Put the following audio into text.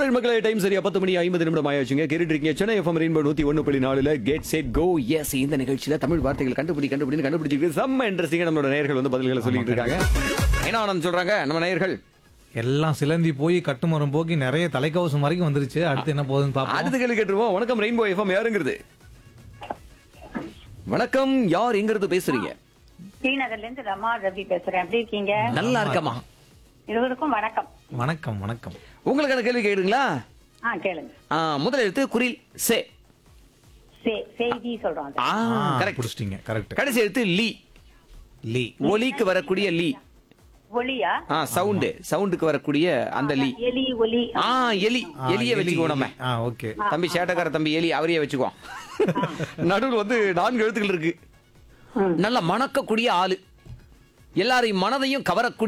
Alright மக்களே time சரியா பத்து மணி ஐம்பது நிமிடம் ஆயாச்சுங்க கேட்டுட்டு இருக்கீங்க சென்னை எஃப்எம் ரெயின்போ நூத்தி ஒன்னு புள்ளி நாலுல கேட் செட் கோ எஸ் இந்த நிகழ்ச்சியில தமிழ் வார்த்தைகள் கண்டுபிடி கண்டுபிடி கண்டுபிடிச்சிருக்கு செம்ம இன்ட்ரெஸ்டிங்கா நம்மளோட நேயர்கள் வந்து பதில்களை சொல்லிட்டு இருக்காங்க என்ன ஆனந்த் சொல்றாங்க நம்ம நேயர்கள் எல்லாம் சிலந்தி போய் கட்டுமரம் போக்கி நிறைய தலைக்கவசம் வரைக்கும் வந்துருச்சு அடுத்து என்ன போகுதுன்னு பாப்போம் அடுத்த கேள்வி கேட்டுருவோம் வணக்கம் ரெயின்போ எஃப்எம் யாருங்கிறது வணக்கம் யார் எங்கிறது பேசுறீங்க ஸ்ரீநகர்ல இருந்து ரமா ரவி பேசுறேன் எப்படி இருக்கீங்க நல்லா இருக்கமா இருவருக்கும் வணக்கம் வணக்கம் வணக்கம் உங்களுக்கான கேள்வி கேடுங்களா ஆ கேளுங்க ஆ, முதல் எழுத்து குரில் சே சே- செய்தி சொல்றோம் அது. ஆ ஆ, கரெக்ட் புடிச்சிட்டீங்க கரெக்ட் கடைசி எழுத்து லீ லீ ஒலிக்கு வரக்கூடிய லீ ஒலியா ஆ சவுண்டு சவுண்டுக்கு வரக்கூடிய அந்த லீ எலி ஒலி ஆ எலி ஆ, எலிய எலி, வச்சுக்குவோம் நம்ம ஆ ஓகே தம்பி சேட்டக்கார தம்பி எலி அவரையே வச்சுக்குவோம் நடுவில் வந்து நான்கு எழுத்துக்கள் இருக்கு நல்ல மணக்கக்கூடிய ஆளு எல்லாரையும் மனதையும் கவரக்கூடிய